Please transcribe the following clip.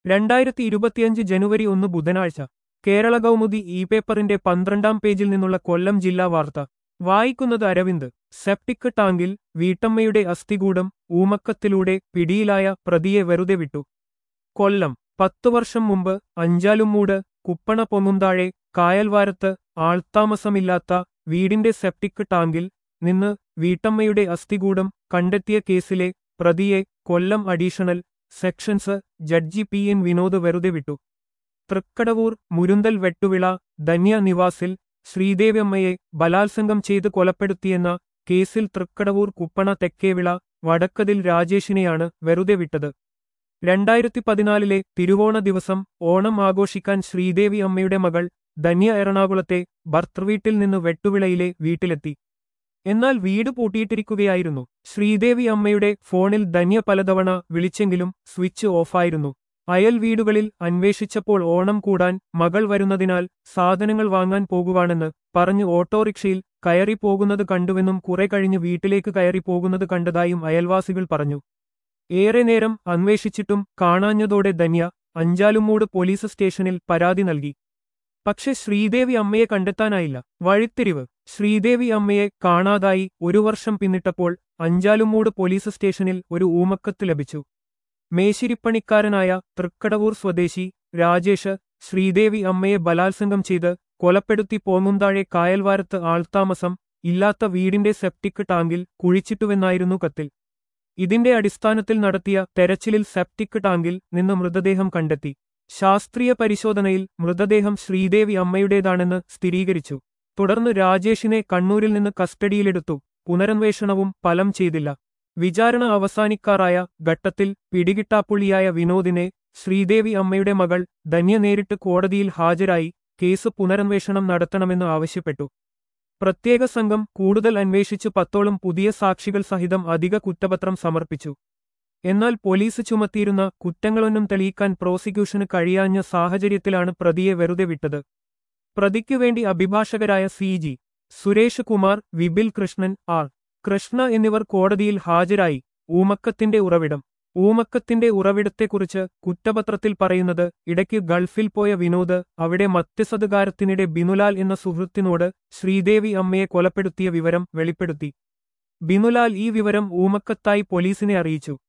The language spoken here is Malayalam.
രണ്ടായിരത്തി ഇരുപത്തിയഞ്ച് ജനുവരി ഒന്ന് ബുധനാഴ്ച കേരള കൗമുദി ഇ പേപ്പറിന്റെ പന്ത്രണ്ടാം പേജിൽ നിന്നുള്ള കൊല്ലം ജില്ലാ വാർത്ത വായിക്കുന്നത് അരവിന്ദ് സെപ്റ്റിക് ടാങ്കിൽ വീട്ടമ്മയുടെ അസ്ഥികൂടം ഊമക്കത്തിലൂടെ പിടിയിലായ പ്രതിയെ വെറുതെ വിട്ടു കൊല്ലം പത്തു വർഷം മുമ്പ് അഞ്ചാലുമൂട് കുപ്പണ പൊങ്ങുംതാഴെ കായൽവാരത്ത് ആൾത്താമസമില്ലാത്ത വീടിന്റെ സെപ്റ്റിക് ടാങ്കിൽ നിന്ന് വീട്ടമ്മയുടെ അസ്ഥികൂടം കണ്ടെത്തിയ കേസിലെ പ്രതിയെ Kollam additional sessions judge P N Vinod വെറുതെ വിട്ടു തൃക്കടവൂർ മുരുന്തൽ വെട്ടുവിള ധന്യ നിവാസിൽ ശ്രീദേവമ്മയെ ബലാത്സംഗം ചെയ്ത് കൊലപ്പെടുത്തിയെന്ന കേസിൽ തൃക്കടവൂർ കുപ്പണ തെക്കേവിള വടക്കതിൽ രാജേഷിനെയാണ് വെറുതെ വിട്ടത് രണ്ടായിരത്തി പതിനാലിലെ തിരുവോണ ദിവസം ഓണം ആഘോഷിക്കാൻ ശ്രീദേവി അമ്മയുടെ മകൾ ധന്യ എറണാകുളത്തെ ഭർത്തൃവീട്ടിൽ നിന്ന് വെട്ടുവിളയിലെ വീട്ടിലെത്തി എന്നാൽ വീട് പൂട്ടിയിട്ടിരിക്കുകയായിരുന്നു ശ്രീദേവി അമ്മയുടെ ഫോണിൽ ധന്യ പലതവണ വിളിച്ചെങ്കിലും സ്വിച്ച് ഓഫായിരുന്നു അയൽ വീടുകളിൽ അന്വേഷിച്ചപ്പോൾ ഓണം കൂടാൻ മകൾ വരുന്നതിനാൽ സാധനങ്ങൾ വാങ്ങാൻ പോകുവാണെന്ന് പറഞ്ഞ് ഓട്ടോറിക്ഷയിൽ കയറി പോകുന്നത് കണ്ടുവെന്നും കുറെ കഴിഞ്ഞ് വീട്ടിലേക്ക് കയറി പോകുന്നത് കണ്ടതായും അയൽവാസികൾ പറഞ്ഞു ഏറെ നേരം അന്വേഷിച്ചിട്ടും കാണാഞ്ഞതോടെ ധന്യ അഞ്ചാലുമൂട് പോലീസ് സ്റ്റേഷനിൽ പരാതി നൽകി പക്ഷെ ശ്രീദേവി അമ്മയെ കണ്ടെത്താനായില്ല വഴിത്തിരിവ് ശ്രീദേവി അമ്മയെ കാണാതായി ഒരു വർഷം പിന്നിട്ടപ്പോൾ അഞ്ചാലുമൂട് പോലീസ് സ്റ്റേഷനിൽ ഒരു ഊമക്കത്ത് ലഭിച്ചു മേശിരിപ്പണിക്കാരനായ തൃക്കടവൂർ സ്വദേശി രാജേഷ് ശ്രീദേവി അമ്മയെ ബലാത്സംഗം ചെയ്ത് കൊലപ്പെടുത്തി പോങ്ങുംതാഴെ കായൽവാരത്ത് ആൾത്താമസം ഇല്ലാത്ത വീടിന്റെ സെപ്റ്റിക് ടാങ്കിൽ കുഴിച്ചിട്ടുവെന്നായിരുന്നു കത്തിൽ ഇതിന്റെ അടിസ്ഥാനത്തിൽ നടത്തിയ തെരച്ചിലിൽ സെപ്റ്റിക് ടാങ്കിൽ നിന്ന് മൃതദേഹം കണ്ടെത്തി ശാസ്ത്രീയ പരിശോധനയിൽ മൃതദേഹം ശ്രീദേവി അമ്മയുടേതാണെന്ന് സ്ഥിരീകരിച്ചു തുടർന്ന് രാജേഷിനെ കണ്ണൂരിൽ നിന്ന് കസ്റ്റഡിയിലെടുത്തു പുനരന്വേഷണവും ഫലം ചെയ്തില്ല വിചാരണ അവസാനിക്കാറായ ഘട്ടത്തിൽ പിടികിട്ടാപ്പുള്ളിയായ വിനോദിനെ ശ്രീദേവി അമ്മയുടെ മകൾ ധന്യ നേരിട്ട് കോടതിയിൽ ഹാജരായി കേസ് പുനരന്വേഷണം നടത്തണമെന്ന് ആവശ്യപ്പെട്ടു പ്രത്യേക സംഘം കൂടുതൽ അന്വേഷിച്ചു പത്തോളം പുതിയ സാക്ഷികൾ സഹിതം അധിക കുറ്റപത്രം സമർപ്പിച്ചു എന്നാൽ പോലീസ് ചുമത്തിയിരുന്ന കുറ്റങ്ങളൊന്നും തെളിയിക്കാൻ പ്രോസിക്യൂഷന് കഴിയാഞ്ഞ സാഹചര്യത്തിലാണ് പ്രതിയെ വെറുതെ വിട്ടത് പ്രതിക്കു വേണ്ടി അഭിഭാഷകരായ C G Suresh Kumar Vipil Krishnan R Krishna എന്നിവർ കോടതിയിൽ ഹാജരായി ഊമക്കത്തിന്റെ ഉറവിടം ഊമക്കത്തിന്റെ ഉറവിടത്തെക്കുറിച്ച് കുറ്റപത്രത്തിൽ പറയുന്നത് ഇടയ്ക്ക് ഗൾഫിൽ പോയ വിനോദ് അവിടെ മധ്യസതുകാരത്തിനിടെ ബിനുലാൽ എന്ന സുഹൃത്തിനോട് ശ്രീദേവി അമ്മയെ കൊലപ്പെടുത്തിയ വിവരം വെളിപ്പെടുത്തി ബിനുലാൽ ഈ വിവരം ഊമക്കത്തായി പോലീസിനെ അറിയിച്ചു